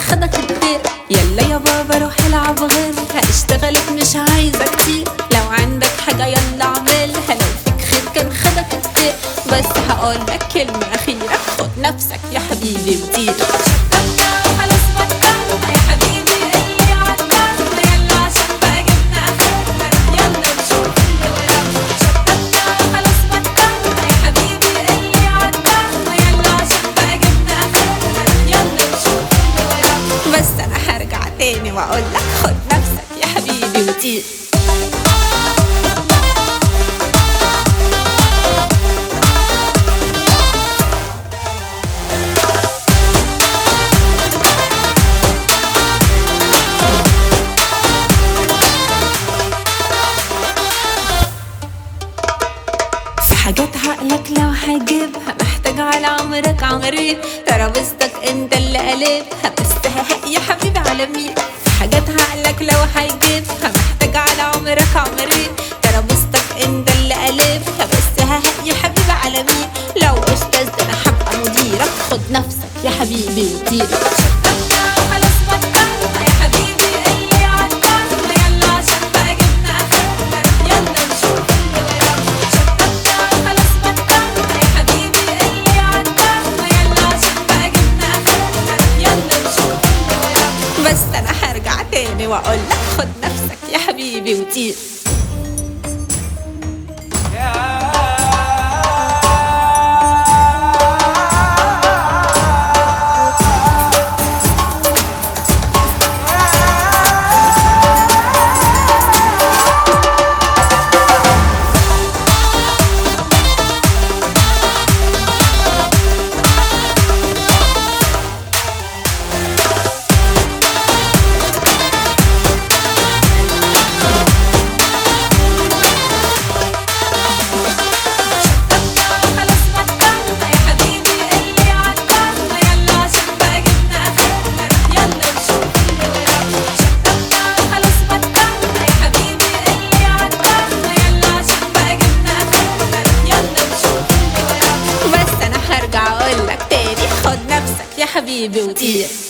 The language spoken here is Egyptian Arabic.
خدك الدير يلا يا بابا روح العب غيرها اشتغلت مش عايزة كتير لو عندك حاجة يلا اعملها لو فيك خير كان خدك الدير بس هقولك كلمة أخيرة خد نفسك يا حبيبي وطير خلاص بطلنا يا حبيبي اللي عطلنا يلا عشان بقى جبنا آخرنا يلا نشوف اللي ورانا شطبنا خلاص بطلنا يا حبيبي اللي عطلنا يلا عشان بقى جبنا آخرنا يلا نشوف اللي ورانا بس أنا هرجع تاني وأقول لك خد نفسك يا حبيبي وطير في حاجات عقلك لو هجيبها محتاج على عمرك عمرين ترابيزتك انت اللي قلبها بس ها- يا حبيبي على مين في حاجات عقلك لو هيجيبها محتاج على عمرك عمرين ترابيزتك انت اللي قلبها بس ها يا حبيبي على مين لو استاذ ده انا هبقى مديرك خد نفسك يا حبيبي وطير خلاص بطلنا يا حبيبي اللي عطلنا يلا عشان بقى جبنا اخرنا يلا نشوف اللي ورانا شطبنا خلاص بطلنا يا حبيبي اللي عطلنا يلا عشان بقى جبنا اخرنا يلا نشوف اللي ورانا بس انا هرجع تاني واقول لك خد نفسك يا حبيبي وطير خلاص بطلنا يا حبيبي اللي عطلنا يلا عشان بقى جبنا اخرنا يلا نشوف اللي ورانا شطبنا خلاص بطلنا يا حبيبي اللي عطلنا يلا عشان بقى جبنا اخرنا يلا نشوف اللي ورانا بس انا هرجع اقول لك تاني خد نفسك يا حبيبي وطير